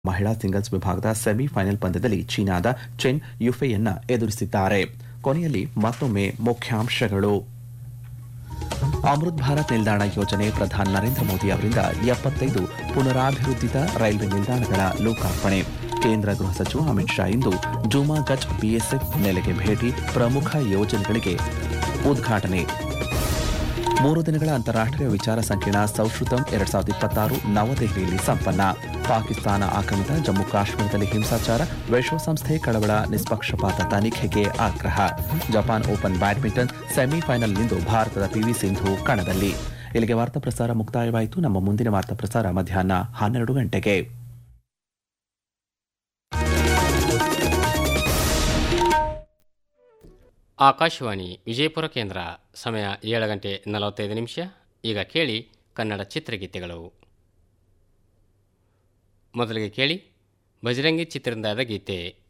ಮಹಿಳಾ ಸಿಂಗಲ್ಸ್ ವಿಭಾಗದ ಸೆಮಿಫೈನಲ್ ಪಂದ್ಯದಲ್ಲಿ ಚೀನಾದ ಚೆನ್ ಯುಫೆಯನ್ನ ಎದುರಿಸಿದ್ದಾರೆ ಕೊನೆಯಲ್ಲಿ ಮತ್ತೊಮ್ಮೆ ಮುಖ್ಯಾಂಶಗಳು ಅಮೃತ್ ಭಾರತ್ ನಿಲ್ದಾಣ ಯೋಜನೆ ಪ್ರಧಾನಿ ನರೇಂದ್ರ ಮೋದಿ ಅವರಿಂದ ಎಪ್ಪತ್ತೈದು ಪುನರಾಭಿವೃದ್ಧಿತ ರೈಲ್ವೆ ನಿಲ್ದಾಣಗಳ ಲೋಕಾರ್ಪಣೆ ಕೇಂದ್ರ ಗೃಹ ಸಚಿವ ಅಮಿತ್ ಶಾ ಇಂದು ಜುಮಾಗಚ್ ಬಿಎಸ್ಎಫ್ ನೆಲೆಗೆ ಭೇಟಿ ಪ್ರಮುಖ ಯೋಜನೆಗಳಿಗೆ ಉದ್ಘಾಟನೆ ಮೂರು ದಿನಗಳ ಅಂತಾರಾಷ್ಟೀಯ ವಿಚಾರ ಸಂಕಿರಣ ಸೌಶ್ರುತಂ ಎರಡ್ ಸಾವಿರದ ಇಪ್ಪತ್ತಾರು ನವದೆಹಲಿಯಲ್ಲಿ ಸಂಪನ್ನ ಪಾಕಿಸ್ತಾನ ಆಕ್ರಮಿತ ಜಮ್ಮು ಕಾಶ್ಮೀರದಲ್ಲಿ ಹಿಂಸಾಚಾರ ವಿಶ್ವಸಂಸ್ಥೆ ಕಳವಳ ನಿಷ್ಪಕ್ಷಪಾತ ತನಿಖೆಗೆ ಆಗ್ರಹ ಜಪಾನ್ ಓಪನ್ ಬ್ಯಾಡ್ಮಿಂಟನ್ ಸೆಮಿಫೈನಲ್ನಿಂದು ಭಾರತದ ಪಿವಿ ಸಿಂಧು ಕಣದಲ್ಲಿ ಇಲ್ಲಿಗೆ ವಾರ್ತಾ ಪ್ರಸಾರ ಮುಕ್ತಾಯವಾಯಿತು ನಮ್ಮ ಮುಂದಿನ ವಾರ್ತಾ ಪ್ರಸಾರ ಮಧ್ಯಾಹ್ನ ಹನ್ನೆರಡು ಗಂಟೆಗೆ ಆಕಾಶವಾಣಿ ವಿಜಯಪುರ ಕೇಂದ್ರ ಸಮಯ ಏಳು ಗಂಟೆ ನಲವತ್ತೈದು ನಿಮಿಷ ಈಗ ಕೇಳಿ ಕನ್ನಡ ಚಿತ್ರಗೀತೆಗಳು ಮೊದಲಿಗೆ ಕೇಳಿ ಬಜರಂಗಿ ಚಿತ್ರದಿಂದಾದ ಗೀತೆ